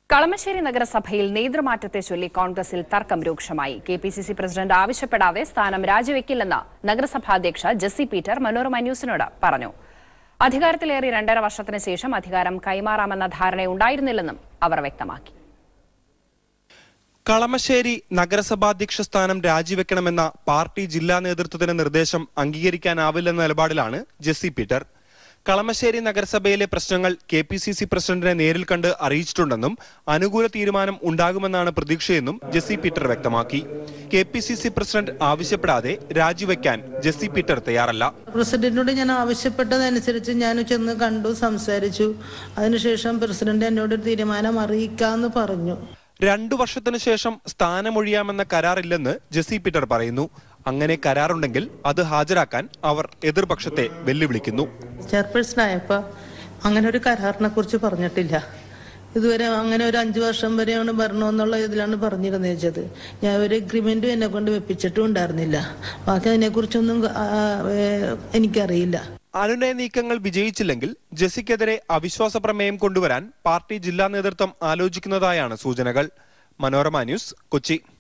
കളമശ്ശേരി നഗരസഭയിൽ നേതൃമാറ്റത്തെ ചൊല്ലി കോൺഗ്രസിൽ തർക്കം രൂക്ഷമായി K P C C president ആവശ്യപ്പെടാതെ സ്ഥാനം രാജിവെക്കില്ലെന്ന് നഗരസഭാ അധ്യക്ഷ ജെസ്സി പീറ്റർ മനോരമ ന്യൂസിനോട് പറഞ്ഞു അധികാരത്തിലേറി രണ്ടര വർഷത്തിന് ശേഷം അധികാരം കൈമാറാമെന്ന ധാരണയുണ്ടായിരുന്നില്ലെന്നും അവർ വ്യക്തമാക്കി കളമശ്ശേരി നഗരസഭാധ്യക്ഷ സ്ഥാനം രാജിവെക്കണമെന്ന പാർട്ടി ജില്ലാ നേതൃത്വത്തിന്റെ നിർദ്ദേശം അംഗീകരിക്കാനാവില്ലെന്ന നിലപാടിലാണ് ജെസ്സി പീറ്റർ കളമശ്ശേരി നഗരസഭയിലെ പ്രശ്നങ്ങൾ കെ പി സി സി പ്രസിഡന്റിനെ നേരിൽ കണ്ട് അറിയിച്ചിട്ടുണ്ടെന്നും അനുകൂല തീരുമാനം ഉണ്ടാകുമെന്നാണ് പ്രതീക്ഷയെന്നും ജെസ്സി പീറ്റർ വ്യക്തമാക്കി K P C C president ആവശ്യപ്പെടാതെ രാജിവെക്കാൻ ജെസ്സി പീറ്റർ തയ്യാറല്ല പ്രസിഡന്റിനോട് ഞാൻ ആവശ്യപ്പെട്ടതനുസരിച്ച് ഞാൻ ചെന്ന് കണ്ടു സംസാരിച്ചു അതിനുശേഷം പ്രസിഡന്റ് എന്നോട് ഒരു തീരുമാനം അറിയിക്കാന്ന് പറഞ്ഞു രണ്ടു വർഷത്തിനു ശേഷം സ്ഥാനമൊഴിയാമെന്ന കരാറില്ലെന്ന് ജെസ്സി പീറ്റർ പറയുന്നു അങ്ങനെ കരാറുണ്ടെങ്കിൽ അത് ഹാജരാക്കാൻ അവർ എതിർപക്ഷത്തെ വെല്ലുവിളിക്കുന്നു ചെയർപേഴ്സൺ ആയപ്പോ അങ്ങനെ ഒരു കരാറിനെ കുറിച്ച് പറഞ്ഞിട്ടില്ല ഇതുവരെ അങ്ങനെ ഒരു അഞ്ചു വർഷം വരെയാണ് ഭരണമെന്നുള്ള ഇതിലാണ് പറഞ്ഞിരുന്നത് വെച്ചത് ഞാൻ ഒരു എഗ്രിമെന്റും എന്നെ കൊണ്ട് വെപ്പിച്ചിട്ടും ഉണ്ടായിരുന്നില്ല ബാക്കി അതിനെക്കുറിച്ചൊന്നും ആ, ഏ, എനിക്കറിയില്ല അനുനയ നീക്കങ്ങൾ വിജയിച്ചില്ലെങ്കിൽ ജെസ്സിക്കെതിരെ അവിശ്വാസ പ്രമേയം കൊണ്ടുവരാൻ പാർട്ടി ജില്ലാ നേതൃത്വം ആലോചിക്കുന്നതായാണ് സൂചനകൾ മനോരമ ന്യൂസ് കൊച്ചി